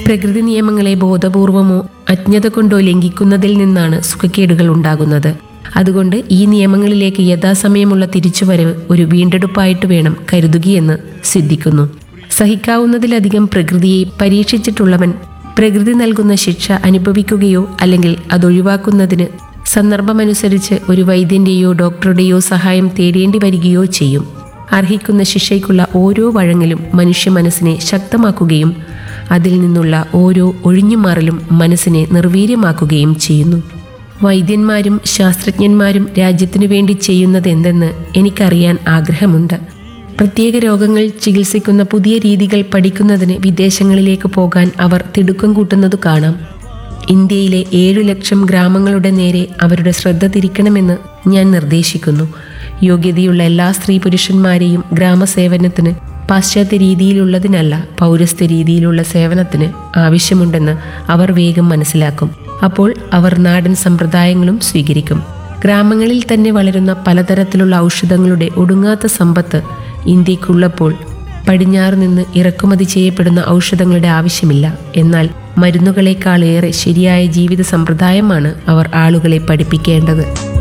പ്രകൃതി നിയമങ്ങളെ ബോധപൂർവമോ അജ്ഞത കൊണ്ടോ ലംഘിക്കുന്നതിൽ നിന്നാണ് സുഖക്കേടുകൾ ഉണ്ടാകുന്നത് അതുകൊണ്ട് ഈ നിയമങ്ങളിലേക്ക് യഥാസമയമുള്ള തിരിച്ചുവരവ് ഒരു വീണ്ടെടുപ്പായിട്ട് വേണം കരുതുകയെന്ന് സിദ്ധിക്കുന്നു സഹിക്കാവുന്നതിലധികം പ്രകൃതിയെ പരീക്ഷിച്ചിട്ടുള്ളവൻ പ്രകൃതി നൽകുന്ന ശിക്ഷ അനുഭവിക്കുകയോ അല്ലെങ്കിൽ അതൊഴിവാക്കുന്നതിന് സന്ദർഭമനുസരിച്ച് ഒരു വൈദ്യന്റെയോ ഡോക്ടറുടെയോ സഹായം തേടേണ്ടി വരികയോ ചെയ്യും അർഹിക്കുന്ന ശിക്ഷയ്ക്കുള്ള ഓരോ വഴങ്ങലും മനുഷ്യ മനസ്സിനെ ശക്തമാക്കുകയും അതിൽ നിന്നുള്ള ഓരോ ഒഴിഞ്ഞുമാറലും മനസ്സിനെ നിർവീര്യമാക്കുകയും ചെയ്യുന്നു വൈദ്യന്മാരും ശാസ്ത്രജ്ഞന്മാരും രാജ്യത്തിനു വേണ്ടി ചെയ്യുന്നത് എന്തെന്ന് എനിക്കറിയാൻ ആഗ്രഹമുണ്ട് പ്രത്യേക രോഗങ്ങൾ ചികിത്സിക്കുന്ന പുതിയ രീതികൾ പഠിക്കുന്നതിന് വിദേശങ്ങളിലേക്ക് പോകാൻ അവർ തിടുക്കം കൂട്ടുന്നത് കാണാം ഇന്ത്യയിലെ ഏഴു ലക്ഷം ഗ്രാമങ്ങളുടെ നേരെ അവരുടെ ശ്രദ്ധ തിരിക്കണമെന്ന് ഞാൻ നിർദ്ദേശിക്കുന്നു യോഗ്യതയുള്ള എല്ലാ സ്ത്രീ പുരുഷന്മാരെയും ഗ്രാമസേവനത്തിന് പാശ്ചാത്യ രീതിയിലുള്ളതിനല്ല പൗരസ്ത്യ രീതിയിലുള്ള സേവനത്തിന് ആവശ്യമുണ്ടെന്ന് അവർ വേഗം മനസ്സിലാക്കും അപ്പോൾ അവർ നാടൻ സമ്പ്രദായങ്ങളും സ്വീകരിക്കും ഗ്രാമങ്ങളിൽ തന്നെ വളരുന്ന പലതരത്തിലുള്ള ഔഷധങ്ങളുടെ ഒടുങ്ങാത്ത സമ്പത്ത് ഇന്ത്യക്കുള്ളപ്പോൾ പടിഞ്ഞാറ് നിന്ന് ഇറക്കുമതി ചെയ്യപ്പെടുന്ന ഔഷധങ്ങളുടെ ആവശ്യമില്ല എന്നാൽ മരുന്നുകളെക്കാളേറെ ശരിയായ ജീവിത സമ്പ്രദായമാണ് അവർ ആളുകളെ പഠിപ്പിക്കേണ്ടത്